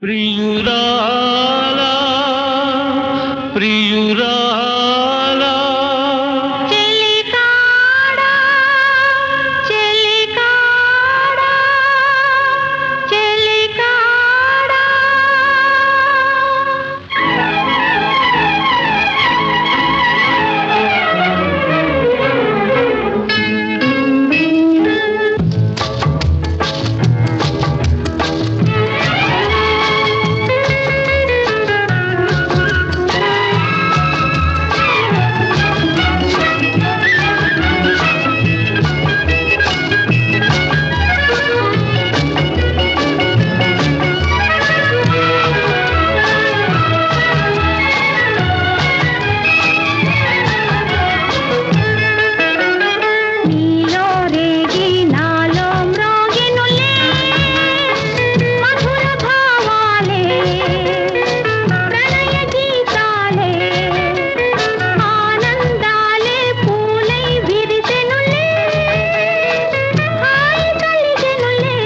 ప్రియురాలా ప్రియురాలా చెలికాడా చెలికాడా చెలికాడా నీలో రేగి నాలో మ్రోగినులే మధుర భావాలే ప్రణయ గీతాలే ఆనందాలే పూలై విరిసెనులే హాయి కలిగెనులే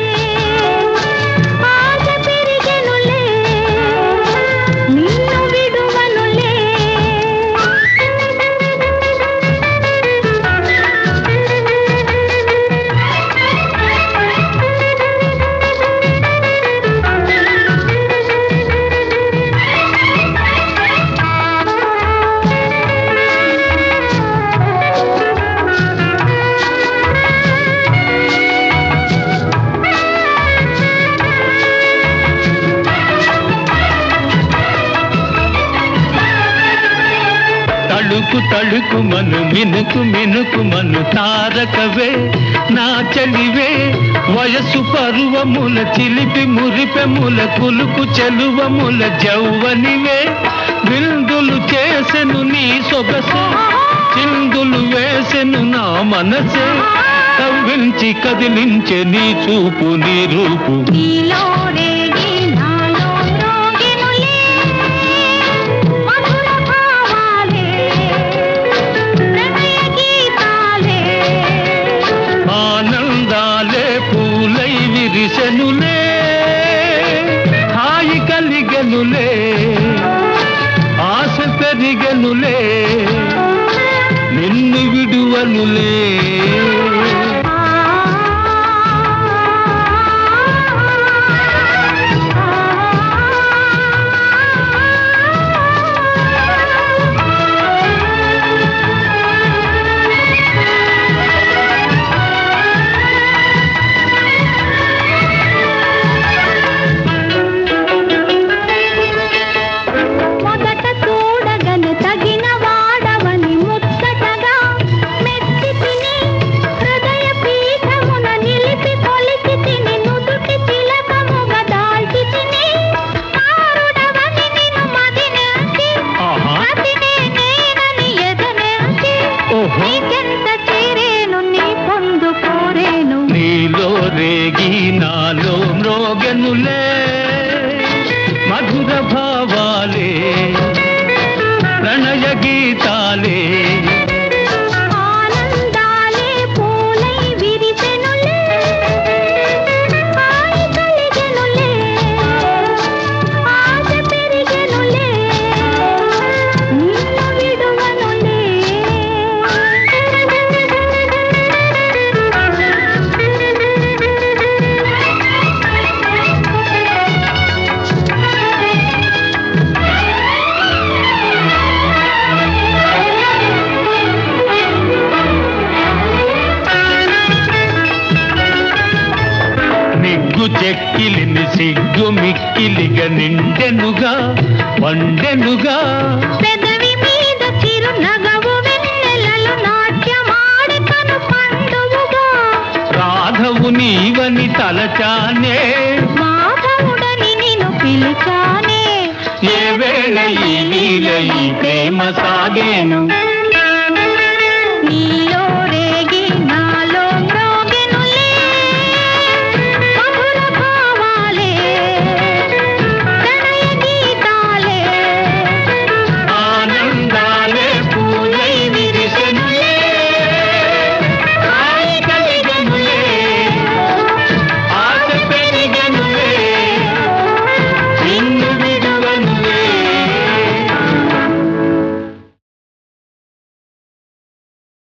ఆశ పెరిగెనులే నిన్ను విడువనులే తళుకు తళుకు మను మినుకు మినుకు మను తారకవే నా చలివే వయసు పరువముల చిలిపి మురిపెముల కులుకు చెలువముల జౌవనివే విందులు చేసెను నీ సొగసు చిందులు వేసెను నా మనసే కవ్వించి కదిలించే నీ చూపు నీ రూపు నీలో రేగి నాలో మ్రోగినులే మధుర భావాలే ప్రణయ గీతాలే ఆనందాలే పూలై విరిసెనులే హాయి కలిగెనులే ఆశ పెరిగెనులే నిన్ను విడువనులే మొదట చూడగను తగిన వాడవని ముచ్చటగా మెచ్చి తిని హృదయ పీఠమున నిలిపి కొలిచి తిని నుదుటి తిలకముగా దాల్చి తిని ఆరుడవని నిన్ను మదినేసి ఆహా. అతినే నేనని ఎదనేసి ఓహో. నీకెంత చేరేను నీ పొందు కోరేను నీలో రేగి నాలో మ్రోగెనులే మధుర భావాలే ప్రణయ గీతాలే ఆనందాలే పూలై విరిసెనులే హాయి కలిగెనులే ఆశ పెరిగెనులే నిన్ను విడువనులే నిగ్గు చెక్కిలిని సిగ్గు మిక్కిలిగా నిండెనుగా వండెనుగా పెదవి మీద చిరు నగవు వెన్నెలలు నాట్యమాడి కను పండువుగా రాధవు నీవని తలచానే మాధవుడని నిన్ను పిలిచానే ఏ వేళ ఈ లీల ఈ ప్రేమ సాగేను